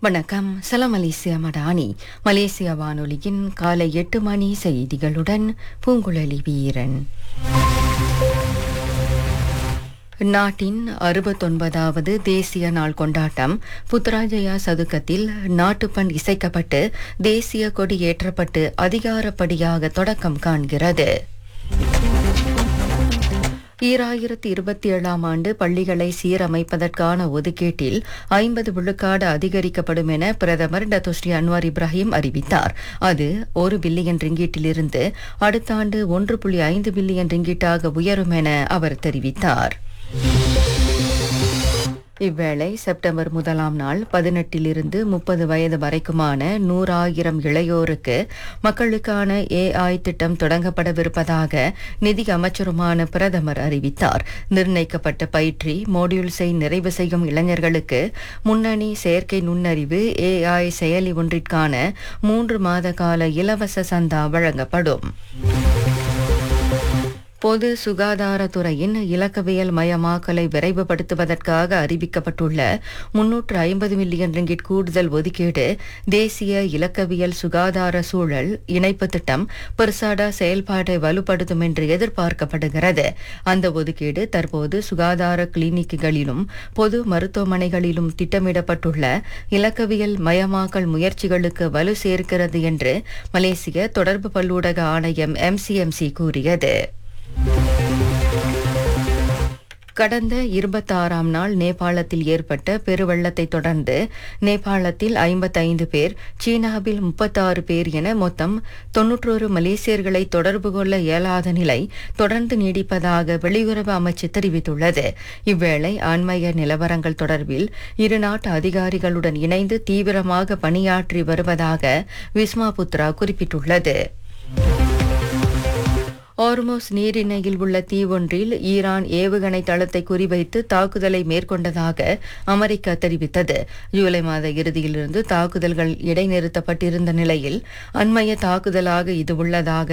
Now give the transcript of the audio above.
வணக்கம் சலாம் மலேசியா மடானி மலேசிய வானொலியின் காலை எட்டு மணி செய்திகளுடன் பூங்குழலி வீரன் நாட்டின் அறுபத்தொன்பதாவது தேசிய நாள் கொண்டாட்டம் புத்ராஜயா சதுக்கத்தில் நாட்டுப்பண் இசைக்கப்பட்டு தேசிய கொடி ஏற்றப்பட்டு அதிகாரப்படியாக தொடக்கம் காண்கிறது ஈராயிரத்தி இருபத்தி ஏழாம் ஆண்டு பள்ளிகளை சீரமைப்பதற்கான ஒதுக்கீட்டில் ஐம்பது விழுக்காடு அதிகரிக்கப்படும் என பிரதமர் டத்துஸ்ரீ அன்வார் இப்ராஹிம் அறிவித்தார் அது ஒரு பில்லியன் ரிங்கீட்டிலிருந்து அடுத்த ஆண்டு ஒன்று புள்ளி ஐந்து பில்லியன் ரிங்கீட்டாக உயரும் என அவர் தெரிவித்தார் இவ்வேளை செப்டம்பர் முதலாம் நாள் பதினெட்டிலிருந்து முப்பது வயது வரைக்குமான நூறாயிரம் இளையோருக்கு மக்களுக்கான ஏஐ திட்டம் தொடங்கப்படவிருப்பதாக நிதி அமைச்சருமான பிரதமர் அறிவித்தார் நிர்ணயிக்கப்பட்ட பயிற்சி மோடியூல்ஸை நிறைவு செய்யும் இளைஞர்களுக்கு முன்னணி செயற்கை நுண்ணறிவு ஏஐ செயலி ஒன்றிற்கான மூன்று மாத கால இலவச சந்தா வழங்கப்படும் பொது சுகாதாரத்துறையின் இலக்கவியல் மயமாக்கலை விரைவுபடுத்துவதற்காக அறிவிக்கப்பட்டுள்ள முன்னூற்று ஐம்பது மில்லியன் ரிங்கிட் கூடுதல் ஒதுக்கீடு தேசிய இலக்கவியல் சுகாதார சூழல் இணைப்பு திட்டம் பெர்சாடா செயல்பாட்டை வலுப்படுத்தும் என்று எதிர்பார்க்கப்படுகிறது அந்த ஒதுக்கீடு தற்போது சுகாதார கிளினிக்குகளிலும் பொது மருத்துவமனைகளிலும் திட்டமிடப்பட்டுள்ள இலக்கவியல் மயமாக்கல் முயற்சிகளுக்கு வலு சேர்க்கிறது என்று மலேசிய தொடர்பு பல்லூடக ஆணையம் எம்சிஎம்சி கூறியது கடந்த இருபத்தாறாம் நாள் நேபாளத்தில் ஏற்பட்ட பெருவெள்ளத்தை தொடர்ந்து நேபாளத்தில் ஐம்பத்தைந்து பேர் சீனாவில் முப்பத்தாறு பேர் என மொத்தம் தொன்னூற்றோரு மலேசியர்களை தொடர்பு கொள்ள இயலாத நிலை தொடர்ந்து நீடிப்பதாக வெளியுறவு அமைச்சு தெரிவித்துள்ளது இவ்வேளை ஆண்மைய நிலவரங்கள் தொடர்பில் இரு நாட்டு அதிகாரிகளுடன் இணைந்து தீவிரமாக பணியாற்றி வருவதாக விஸ்மா புத்ரா குறிப்பிட்டுள்ளது ஆர்மோஸ் நீரிணையில் உள்ள தீவொன்றில் ஈரான் ஏவுகணை தளத்தை குறிவைத்து தாக்குதலை மேற்கொண்டதாக அமெரிக்கா தெரிவித்தது ஜூலை மாத இறுதியிலிருந்து தாக்குதல்கள் இடைநிறுத்தப்பட்டிருந்த நிலையில் அண்மைய தாக்குதலாக இது உள்ளதாக